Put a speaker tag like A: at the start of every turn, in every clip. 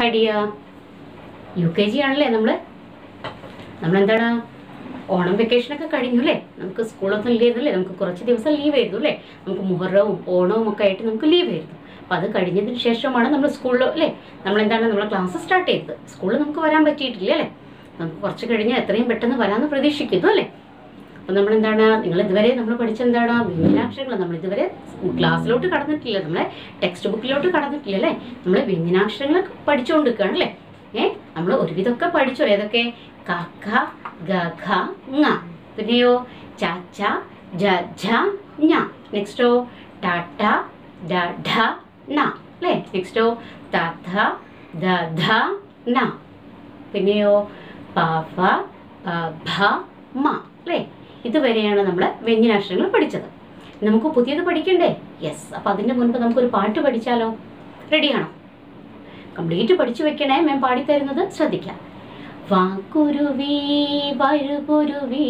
A: ഹഡിയ U K G ആണല്ലേ നമ്മൾ നമ്മളെന്താണ് ഓണം വെക്കേഷനൊക്കെ കഴിഞ്ഞു അല്ലേ നമുക്ക് സ്കൂളൊന്നും ഇല്ലായിരുന്നല്ലേ നമുക്ക് കുറച്ച് ദിവസം ലീവ് ആയിരുന്നു അല്ലേ നമുക്ക് മുഹറവും ഓണവും ഒക്കെ ആയിട്ട് നമുക്ക് ലീവ് ആയിരുന്നു അപ്പം അത് കഴിഞ്ഞതിന് ശേഷമാണ് നമ്മൾ സ്കൂളിൽ അല്ലേ നമ്മളെന്താണ് നമ്മൾ ക്ലാസ് സ്റ്റാർട്ട് ചെയ്തത് സ്കൂളിൽ നമുക്ക് വരാൻ പറ്റിയിട്ടില്ല അല്ലേ നമുക്ക് കുറച്ച് കഴിഞ്ഞ് എത്രയും പെട്ടെന്ന് വരാമെന്ന് പ്രതീക്ഷിക്കുന്നു അല്ലേ അപ്പം നമ്മളെന്താണ് നിങ്ങൾ ഇതുവരെ നമ്മൾ പഠിച്ചെന്താണ് വ്യഞ്ജനാക്ഷരങ്ങൾ നമ്മൾ ഇതുവരെ ക്ലാസ്സിലോട്ട് കടന്നിട്ടില്ല നമ്മളെ ടെക്സ്റ്റ് ബുക്കിലോട്ട് കടന്നിട്ടില്ല അല്ലേ നമ്മൾ വ്യഞ്ജനാക്ഷരങ്ങൾ പഠിച്ചുകൊണ്ടിരിക്കുകയാണ് അല്ലേ ഏ നമ്മൾ ഒരുവിധമൊക്കെ പഠിച്ചു ഏതൊക്കെ കക്ക ഗ ഘ ങ പിന്നെയോ ച ച ജ ഝ ഞ നെക്സ്റ്റോ ടാറ്റ ഡ ഢ ന അല്ലേ നെക്സ്റ്റോ ത ഥ ദ ധ ന പിന്നെയോ പ ഫ പ ഭ മ അല്ലേ ഇതുവരെയാണ് നമ്മൾ വ്യഞ്ജനാക്ഷരങ്ങൾ പഠിച്ചത് നമുക്ക് പുതിയത് പഠിക്കണ്ടേ യെസ് അപ്പം അതിൻ്റെ മുൻപ് നമുക്കൊരു പാട്ട് പഠിച്ചാലോ റെഡിയാണോ കംപ്ലീറ്റ് പഠിച്ചു വെക്കണേ ഞാൻ പാടിത്തരുന്നത് ശ്രദ്ധിക്കാം വാക്കുരുവി വരുകുരുവി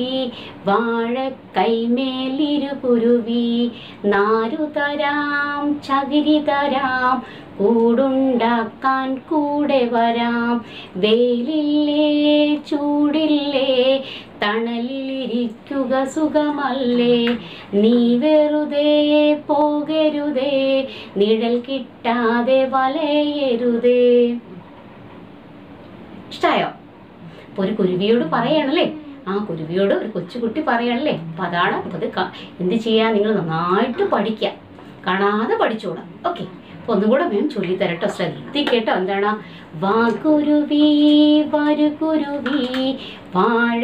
A: വാഴക്കൈമേലിരുകുരുവി നാരു തരാം ചകിരി തരാം കൂടുണ്ടാക്കാൻ കൂടെ വരാം വെയിലില്ലേ ചൂടില്ലേ തണലിലിരിക്കുക സുഖമല്ലേ നീ വെറുതെ പോകരുതേ നിഴൽ കിട്ടാതെ വലയരുതേ ഇഷ്ടായോ അപ്പൊ ഒരു കുരുവിയോട് പറയണല്ലേ ആ കുരുവിയോട് ഒരു കൊച്ചുകുട്ടി പറയണല്ലേ അപ്പൊ അതാണ് അപ്പൊ അത് ക- എന്ത് ചെയ്യാ നിങ്ങൾ നന്നായിട്ട് പഠിക്കുക കാണാതെ പഠിച്ചോളാം ഓക്കെ അപ്പൊ ഒന്നുകൂടെ മാം ചൊല്ലിത്തരട്ടോ ശ്രദ്ധിക്കട്ടോ എന്താണ് വാകുരുവി വരുകുരുവി വാഴ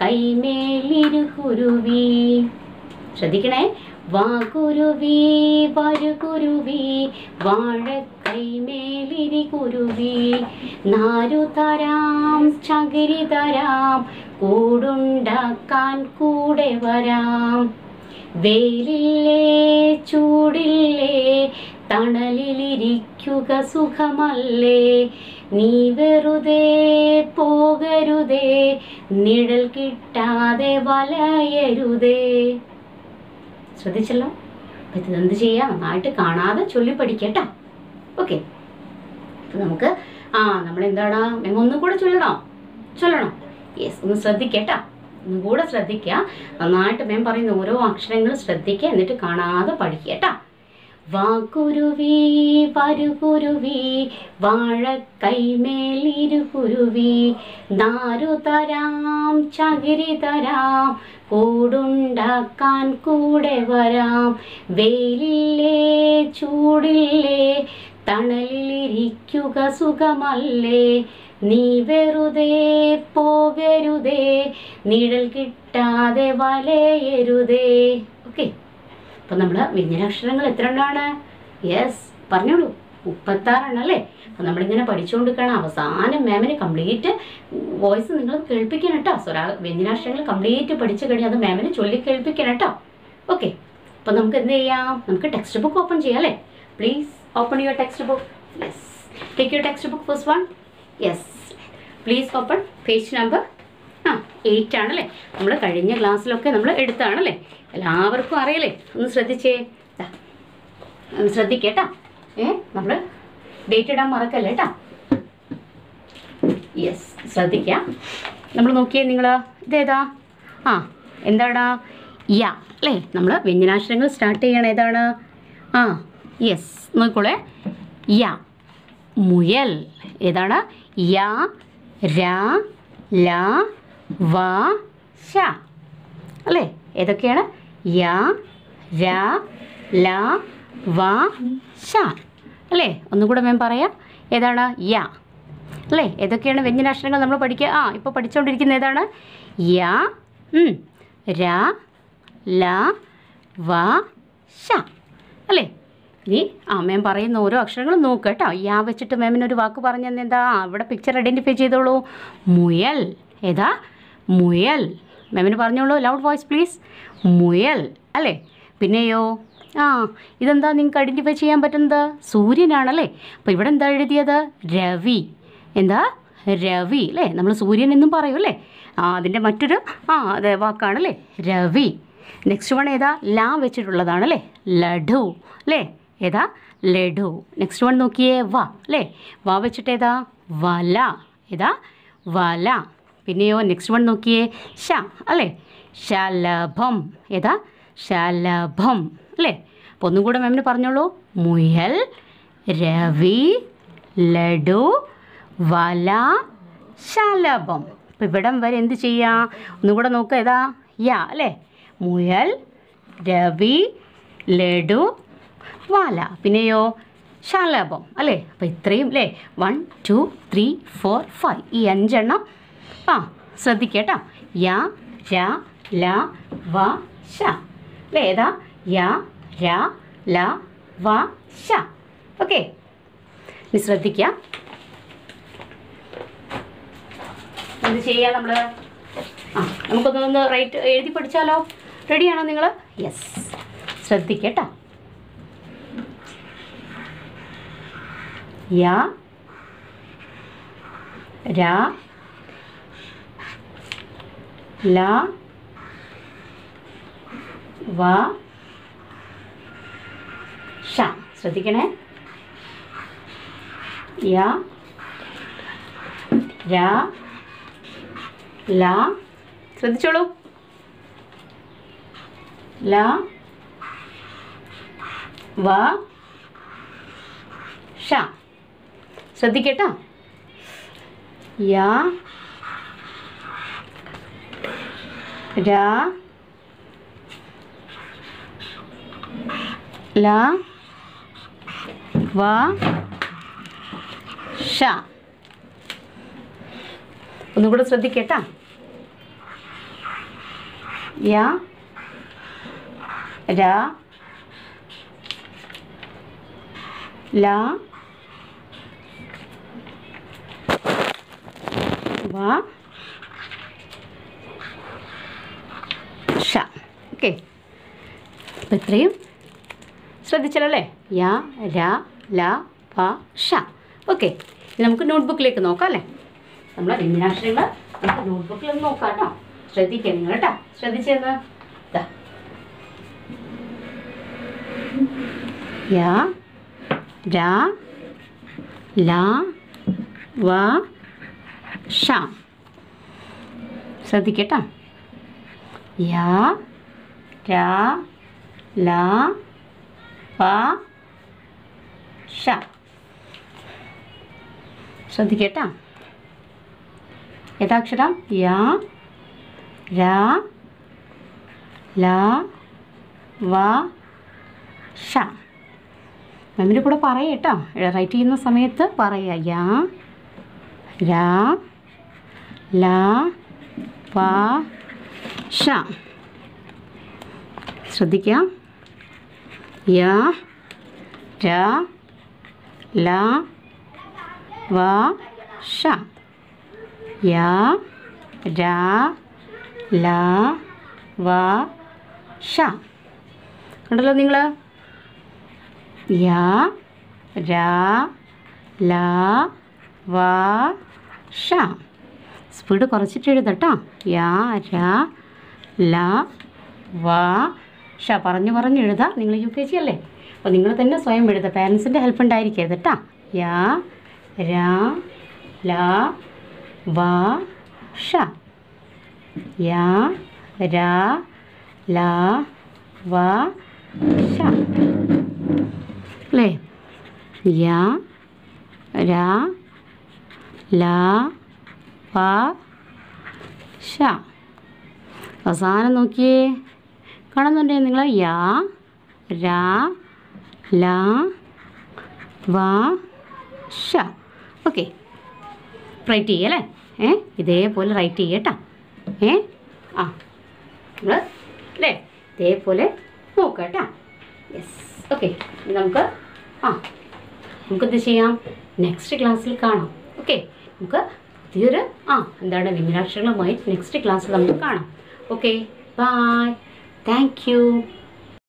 A: കൈമേലിരുകുരുവി ശ്രദ്ധിക്കണേ വാകുരുവി വരുകുരുവി വാഴ കൈമേലിരി കുരുവി നാരു തരാം ചകിരി തരാം കൂടുണ്ടാക്കാൻ കൂടെ വരാം വെയിലില്ലേ ചൂടില്ലേ തണലിലിരിക്കുക സുഖമല്ലേ നീ വെറുതെ പോകരുതേ നിഴൽ കിട്ടാതെ വലയരുതേ ശ്രദ്ധിച്ചല്ലോ അപ്പം ഇത് എന്ത് ചെയ്യാം നന്നായിട്ട് കാണാതെ ചൊല്ലി പഠിക്കട്ടോ ഓക്കെ അപ്പം നമുക്ക് ആ നമ്മൾ എന്താണ് മെമ്മ ഒന്നും കൂടെ ചൊല്ലണോ ചൊല്ലണോ യെസ് ഒന്ന് ശ്രദ്ധിക്കട്ടോ ഒന്നും കൂടെ ശ്രദ്ധിക്കുക നന്നായിട്ട് മേം പറയുന്ന ഓരോ അക്ഷരങ്ങളും ശ്രദ്ധിക്കുക എന്നിട്ട് കാണാതെ പഠിക്കുക കേട്ടോ വാക്കുരുവി വരുകുരുവി വാഴ കൈമേലിരുകുരുവി നാരു തരാം ചകിരി തരാം കൂടുണ്ടാക്കാൻ കൂടെ വരാം വെയിലില്ലേ ചൂടില്ലേ തണലിലിരിക്കുക സുഖമല്ലേ നീ വെറുതെ പോകരുതേ നിഴൽ കിട്ടാതെ വലയരുതേ ഓക്കെ അപ്പം നമ്മൾ വ്യഞ്ജനാക്ഷരങ്ങൾ എത്ര എണ്ണമാണ് യെസ് പറഞ്ഞോളൂ മുപ്പത്താറെണ്ണം അല്ലേ അപ്പം നമ്മളിങ്ങനെ പഠിച്ചുകൊണ്ടിരിക്കണം അവസാനം മാമിന് കംപ്ലീറ്റ് വോയിസ് നിങ്ങൾ കേൾപ്പിക്കണം കേട്ടോ സ്വരാ വ്യഞ്ജനാക്ഷരങ്ങൾ കംപ്ലീറ്റ് പഠിച്ചു കഴിഞ്ഞാൽ അത് മാമിന് ചൊല്ലി കേൾപ്പിക്കണം കേട്ടോ ഓക്കെ അപ്പം നമുക്ക് എന്ത് ചെയ്യാം നമുക്ക് ടെക്സ്റ്റ് ബുക്ക് ഓപ്പൺ ചെയ്യാം അല്ലേ please open your text book yes take your text book first one yes please open page number ആ എയ്റ്റ് ആണല്ലേ നമ്മൾ കഴിഞ്ഞ ക്ലാസ്സിലൊക്കെ നമ്മൾ എടുത്താണല്ലേ എല്ലാവർക്കും അറിയല്ലേ ഒന്ന് ശ്രദ്ധിച്ചേ ദാ, ഒന്ന് ശ്രദ്ധിക്കേട്ടാ ഏ നമ്മൾ ഡേറ്റ് ഇടാൻ മറക്കല്ലേ കേട്ടാ യെസ് ശ്രദ്ധിക്കാം നമ്മൾ നോക്കിയേ നിങ്ങൾ ഇതേതാ ആ എന്താടാ യ അല്ലേ നമ്മൾ വ്യഞ്ജനാക്ഷരങ്ങൾ സ്റ്റാർട്ട് ചെയ്യണം ഏതാണ് ആ യെസ് നോക്കോളെ യ മുയൽ ഏതാണ് യ ര ല വ ശ അല്ലേ ഏതൊക്കെയാണ് യ ര ല വ ശ അല്ലേ ഒന്നുകൂടെ ഞാൻ പറയാം ഏതാണ് യ അല്ലേ ഏതൊക്കെയാണ് വ്യഞ്ജനാക്ഷരങ്ങൾ നമ്മൾ പഠിക്കുക ആ ഇപ്പോൾ പഠിച്ചുകൊണ്ടിരിക്കുന്ന ഏതാണ് യ ഉം, ര ല വ ശ അല്ലേ ഇനി ആ മാം പറയുന്ന ഓരോ അക്ഷരങ്ങളും നോക്കുക കേട്ടോ യാ വെച്ചിട്ട് മാമിന് ഒരു വാക്ക് പറഞ്ഞു തന്നെ എന്താ ആ, ഇവിടെ പിക്ചർ ഐഡൻറ്റിഫൈ ചെയ്തോളൂ മുയൽ ഏതാ മുയൽ മാമിന് പറഞ്ഞോളൂ ലൗഡ് വോയിസ് പ്ലീസ് മുയൽ അല്ലേ പിന്നെയോ ആ ഇതെന്താ നിങ്ങൾക്ക് ഐഡൻറ്റിഫൈ ചെയ്യാൻ പറ്റുന്നത് സൂര്യനാണല്ലേ അപ്പോൾ ഇവിടെ എന്താ എഴുതിയത് രവി എന്താ രവി അല്ലേ നമ്മൾ സൂര്യൻ എന്നും പറയും അല്ലേ ആ അതിൻ്റെ മറ്റൊരു ആ അതെ വാക്കാണല്ലേ രവി നെക്സ്റ്റ് വൺ ഏതാ ലാ വെച്ചിട്ടുള്ളതാണല്ലേ ലഡു അല്ലേ ഏതാ ലഡു നെക്സ്റ്റ് വൺ നോക്കിയേ വ അല്ലേ വ വെച്ചിട്ട് ഏതാ വല ഏതാ വല പിന്നെയോ നെക്സ്റ്റ് വൺ നോക്കിയേ ശ അല്ലേ ശലഭം ഏതാ ശലഭം അല്ലേ അപ്പോൾ ഒന്നും കൂടെ മാമിന് പറഞ്ഞോളൂ മുയൽ രവി ലഡു വല ശലഭം അപ്പോൾ ഇവിടം വരെ എന്ത് ചെയ്യാം ഒന്നും കൂടെ നോക്കുക ഏതാ യാ അല്ലേ മുയൽ രവി ലഡു വാല പിന്നെയോ ശലഭം അല്ലേ അപ്പോൾ ഇത്രയും അല്ലേ one two three four five ഈ അഞ്ചെണ്ണം ആ ശ്രദ്ധിക്കേട്ടോ യ ര ല വ ശ അല്ലേ ഏതാ യ ര ല വ ശ ഓക്കെ ഇനി ശ്രദ്ധിക്കുക എന്ത് ചെയ്യുക നമ്മൾ ആ നമുക്കൊന്ന് റൈറ്റ് എഴുതി പഠിച്ചാലോ റെഡിയാണോ നിങ്ങൾ യെസ് ശ്രദ്ധിക്കട്ടോ യ ര ല വ ഷ ശ്രദ്ധിക്കണേ യ ര ല ശ്രദ്ധിച്ചോളൂ ല വ ഷ ശ്രദ്ധിക്കട്ടോ യ ര ല വ ഷ ഒന്നും കൂടെ ശ്രദ്ധിക്കട്ടാ യ ര ല വ ഷ ഓക്കെ അപ്പം ഇത്രയും ശ്രദ്ധിച്ചല്ലോ അല്ലേ യ ര ല വ ഷ ഓക്കെ ഇനി നമുക്ക് നോട്ട്ബുക്കിലേക്ക് നോക്കാം അല്ലേ നമ്മളെ വ്യഞ്ജനാക്ഷരങ്ങൾ നമുക്ക് നോട്ട്ബുക്കിൽ ഒന്ന് നോക്കാം കേട്ടോ ശ്രദ്ധിക്കുക നിങ്ങൾ കേട്ടോ ശ്രദ്ധിച്ചെന്ന് ഇതാ യ ര ല വ ഷ ശ്രദ്ധിക്കട്ടോ യ ര ല വ ഷ ശ്രദ്ധിക്കട്ടോ ഏതാക്ഷരം യ ര ല വ ഷ മെമ്മിൻ്റെ കൂടെ പറയുക കേട്ടോ റൈറ്റ് ചെയ്യുന്ന സമയത്ത് പറയുക യ ര ല വ ഷ ശ്രദ്ധിക്കുക യ ര ല വ ഷ യ ര ല വ ഷ കണ്ടല്ലോ നിങ്ങൾ യ ര ല വ ഷ സ്പീഡ് കുറച്ചിട്ട് എഴുതട്ടോ യ ര ല വ ഷ പറഞ്ഞു പറഞ്ഞ് എഴുതാം നിങ്ങൾ യു കെ ജി അല്ലേ അപ്പോൾ നിങ്ങൾ തന്നെ സ്വയം എഴുതുക പാരൻസിൻ്റെ ഹെൽപ്പ് ഉണ്ടായിരിക്കരുത് കേട്ടോ യ ര ല വ ഷ യ ര ല വ ഷ അല്ലേ യ ര ല വ ഷ അവസാനം നോക്കിയേ കാണുന്നുണ്ടേ നിങ്ങൾ യ ര ല വ ഷ ഓക്കെ റൈറ്റ് ചെയ്യല്ലേ ഏ ഇതേപോലെ റൈറ്റ് ചെയ്യട്ടാ ഏ ആ നമ്മൾ അല്ലേ ഇതേപോലെ നോക്കുക കേട്ടാ യെസ് ഓക്കെ നമുക്ക് ആ നമുക്കെന്ത് ചെയ്യാം നെക്സ്റ്റ് ക്ലാസ്സിൽ കാണാം ഓക്കെ നമുക്ക് പുതിയൊരു ആ എന്താണ് വ്യഞ്ജനാക്ഷരങ്ങളുമായി നെക്സ്റ്റ് ക്ലാസ്സിൽ നമുക്ക് കാണാം ഓക്കെ ബായ് താങ്ക് യു